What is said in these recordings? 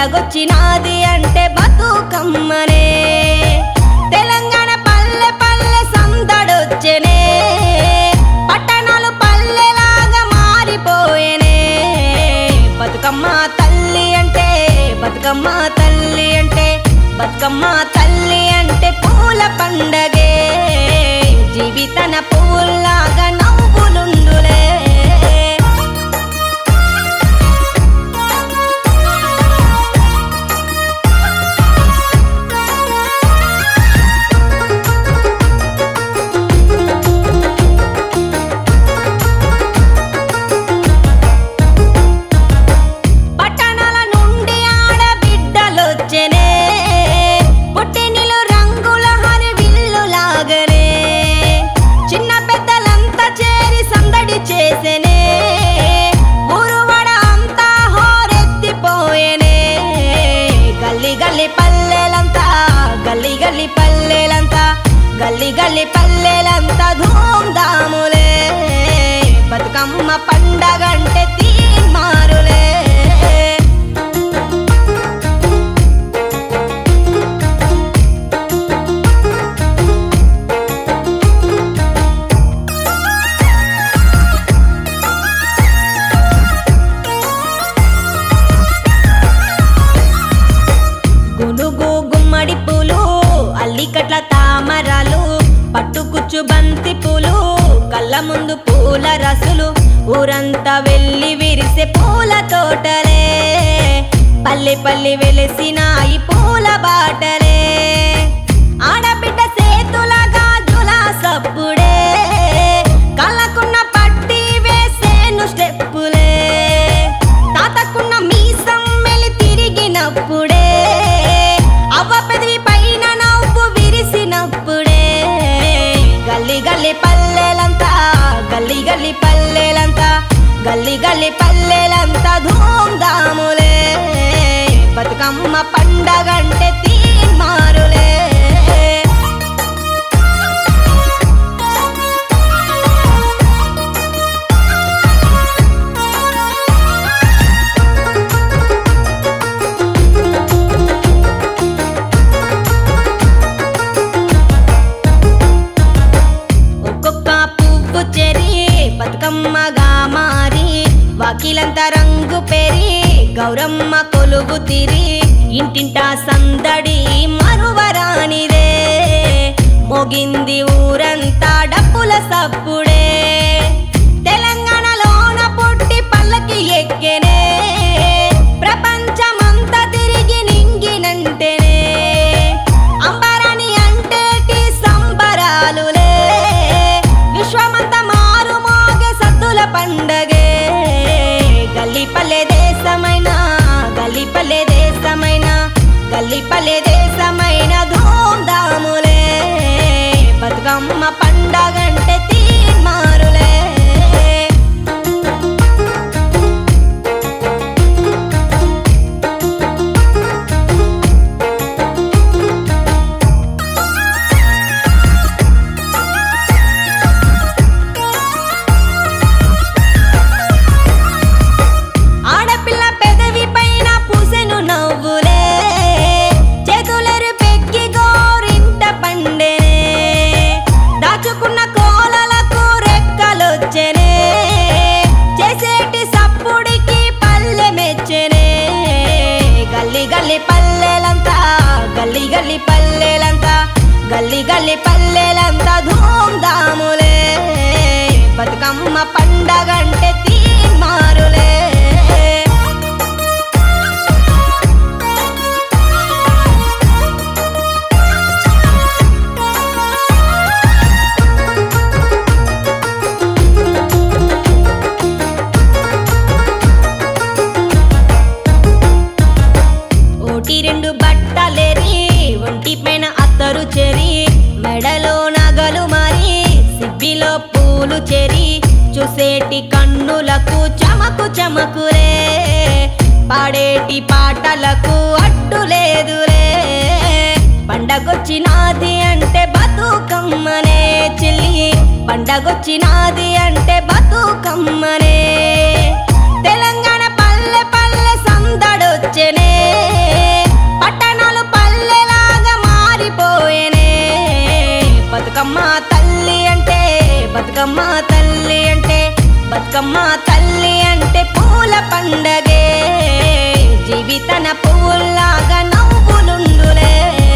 పండగొచ్చినాది అంటే బతుకమ్మనే తెలంగాణ పల్లె పల్లె సందడొచ్చనే పట్టణాలు పల్లెలాగా మారిపోయేనే బతుకమ్మ తల్లి అంటే బతుకమ్మ తల్లి అంటే బతుకమ్మ తల్లి అంటే పూల పండగే జీవితన పూల్లాగా నవ్వులుండులే పట్టణాల నుండి ఆడబిడ్డలొచ్చెనే పుట్టినిలు రంగుల హరి విల్లులాగనే చిన్న పెద్దలంతా చేరి సందడి చేసెనే ఊరువడ అంతా హోరెత్తిపోయేనే గల్లి గల్లి పల్లెలంతా గల్లి గల్లి పల్లెలంతా గల్లి గల్లి పల్లెలంతా ధూమ్ధాములే బతుకమ్మ పండగంటే తీర్మారులే గునుగు గుమ్మడి పూలు అల్లికట్ల తామరాలు పట్టుకుచ్చు బంతి పూలు కళ్ళ ముందు పూల రసులు ఊరంతా వెళ్ళి విరిసే పూల తోటలే పల్లె పల్లె వెలిసిన ఈ పూల బాటలే ఆడబిడ్డ సేతుల గాజుల సప్పుడే కళ్ళకున్న పట్టి వేసేను స్టెప్పులే తాతకున్న మీసం మెలి తిరిగినప్పుడే అవ్వ పెదవి పైన నవ్వు విరిసినప్పుడే గల్లి గల్లి పల్లెలంతా గల్లి గల్లి పల్లెలంతా గల్లి గల్లి పల్లెలంతా ధూమ్ధాములే బతుకమ్మ పండగంటే తీర్మారులే ఒక్కొక్క పువ్వు చెరి బతుకమ్మగా మారి వాకిలంతా రంగు పెరి గౌరమ్మ కొలువు తిరి ఇంటింటా సందడి మరువరానిదే మోగింది ఊరంతా డప్పుల సప్పుడే తెలంగాణలోన పుట్టి పల్లకి ఎక్కెనే ప్రపంచమంతా తిరిగి నింగినంటేనే అంబరాని అంటేటి సంబరాలులే విశ్వమంతా మారు మోగే సద్దుల పండగే గల్లి పల్లె దేశమైన గల్లి పల్లె దేశమైన గల్లి పల్లె దేశమైన ధూమ్ధాములే బతుకమ్మ పండగంటే తీర్మారులే ఆడపిల్ల పెదవి పైన పూసెను నవ్వులే చేతులెరు పెక్కి గోరింట పండెనే దాచుకున్న కోలలకు రెక్కలొచ్చెనే చేసేటి సప్పుడికి పల్లె మెచ్చెనే గల్లి గల్లి పల్లెలంతా గల్లి గల్లి పల్లెలంతా గల్లి గల్లి పల్లెలంతా ధూమ్ధాములే బతుకమ్మ పండగంటే తీర్మారులే ఓటి రెండు బట్టలేరి ఒంటి పైన అత్తరు చెరి మెడలో నగలు మరి సిబ్బిలో పూలు చెరి చూసేటి కన్నులకు చమకు చమకులే పాడేటి పాటలకు అడ్డు లేదులే పండగొచ్చినాది అంటే బతుకమ్మనే చెల్లి పండగొచ్చినాది అంటే బతుకమ్మనే తెలంగాణ పల్లె పల్లె సందడొచ్చనే బతుకమ్మ తల్లి అంటే బతుకమ్మ తల్లి అంటే బతుకమ్మ తల్లి అంటే పూల పండగే జీవితన పువ్వుల్లాగా నవ్వులుండులే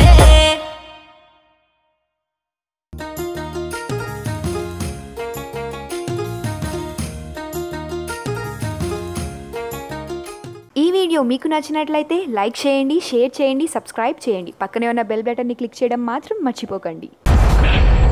ఈ వీడియో మీకు నచ్చినట్లయితే లైక్ చేయండి షేర్ చేయండి సబ్స్క్రైబ్ చేయండి పక్కనే ఉన్న బెల్ బటన్ని క్లిక్ చేయడం మాత్రం మర్చిపోకండి